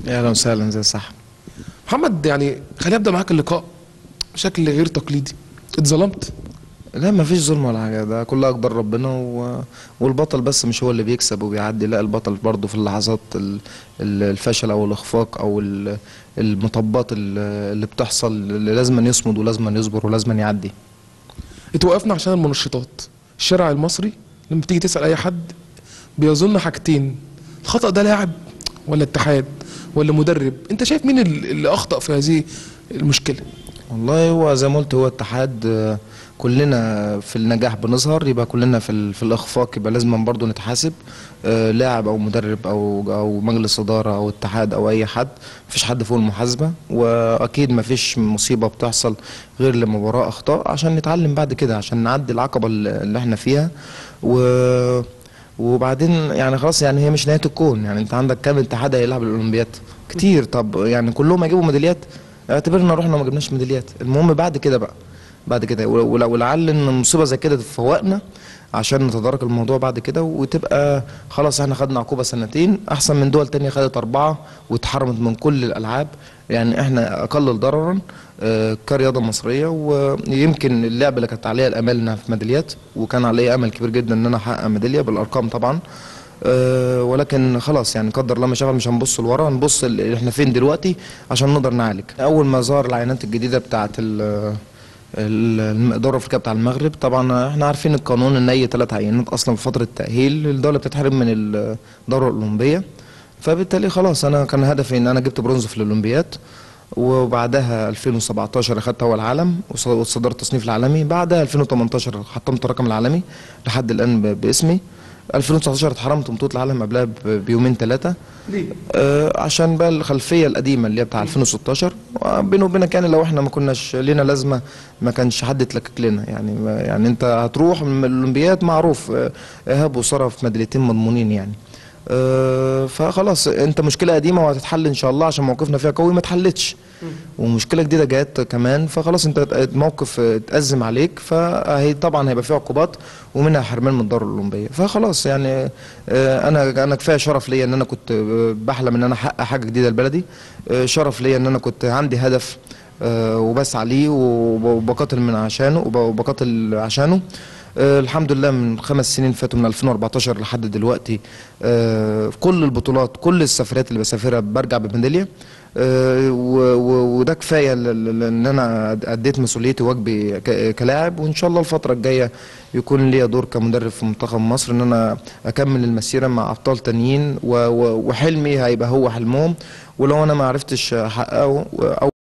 اهلا وسهلا زي صح محمد يعني خليني ابدا معاك اللقاء بشكل غير تقليدي اتظلمت لا ما فيش ظلم ولا حاجه ده كلها اقدار ربنا و... والبطل بس مش هو اللي بيكسب وبيعدي لا البطل برضه في اللحظات ال- ال- الفشل او الاخفاق او ال- المطبات ال- اللي بتحصل اللي لازم يصمد ولازم يصبر ولازم يعدي اتوقفنا عشان المنشطات الشارع المصري لما تيجي تسال اي حد بيظن حاجتين الخطا ده لاعب ولا اتحاد ولا مدرب انت شايف مين ال- اللي اخطا في هذه المشكله والله هو زي ما قلت هو اتحاد آه، كلنا في النجاح بنظهر يبقى كلنا في ال- في الاخفاق يبقى لازم برضه نتحاسب آه، لاعب او مدرب او او مجلس اداره او اتحاد او اي حد مفيش حد فوق المحاسبه واكيد مفيش مصيبه بتحصل غير لما وراء اخطاء عشان نتعلم بعد كده عشان نعدي العقبه اللي اللي احنا فيها و وبعدين يعني خلاص يعني هي مش نهايه الكون يعني انت عندك كام اتحاد هيلعب الاولمبياد كتير طب يعني كلهم هيجيبوا ميداليات اعتبرنا رحنا ما جبناش ميداليات المهم بعد كده بقى بعد كده ول- ولعل ان مصيبه زي كده تفوقنا عشان نتدارك الموضوع بعد كده وتبقى خلاص احنا خدنا عقوبه سنتين احسن من دول تانية خدت اربعه واتحرمت من كل الالعاب يعني احنا اقل ضررا آه، كرياضه مصريه ويمكن اللعبه اللي كانت عليها الامال انها في ميداليات وكان عليا امل كبير جدا ان انا احقق ميداليه بالارقام طبعا آه، ولكن خلاص يعني قدر الله ما شغل مش هنبص لورا هنبص ال- احنا فين دلوقتي عشان نقدر نعالج اول ما ظهر العينات الجديده بتاعه ال- ال- الدورة الأفريقية بتاع المغرب طبعا احنا عارفين القانون ان اي ثلاث عينات اصلا في فترة التأهيل الدولة بتتحرم من الدورة الأولمبية فبالتالي خلاص انا كان هدفي ان انا جبت برونز في الأولمبياد وبعدها 2017 اخدت اول عالم وص- وصدرت التصنيف العالمي بعدها 2018 حطمت الرقم العالمي لحد الان ب- باسمي 2019 اتحرمت من بطولة العالم قبلها ب- بيومين ثلاثة ليه آه، عشان بقى الخلفيه القديمه اللي هي بتاع 2016 بيني وبينك يعني لو احنا ما كناش لينا لازمه ما كانش حد يتلكك لنا يعني ما يعني انت هتروح من الاولمبياد معروف آه، ايهاب وساره في ميداليتين مضمونين يعني آه، فخلاص انت مشكله قديمه وهتتحل ان شاء الله عشان موقفنا فيها قوي ما اتحلتش ومشكله جديده جت كمان فخلاص انت الموقف اتأزم عليك فهي طبعا هيبقى فيه عقوبات ومنها حرمان من الدوره الاولمبيه فخلاص يعني آه، انا انا كفايه شرف ليا ان انا كنت آه، بحلم ان انا احقق حاجه جديده لبلدي آه، شرف ليا ان انا كنت عندي هدف آه، وبسعى ليه وب- وبقاتل من عشانه وب- وبقاتل عشانه آه، الحمد لله من خمس سنين فاتوا من 2014 لحد دلوقتي آه، في كل البطولات كل السفرات اللي بسافرها برجع بميداليه آه، و- و- وده كفايه ل- ل- ان انا اديت مسؤوليتي واجبي ك- كلاعب وان شاء الله الفتره الجايه يكون ليا دور كمدرب في منتخب مصر ان انا اكمل المسيره مع ابطال تانيين و- و- وحلمي هيبقى هو حلمهم ولو انا ما عرفتش احققه او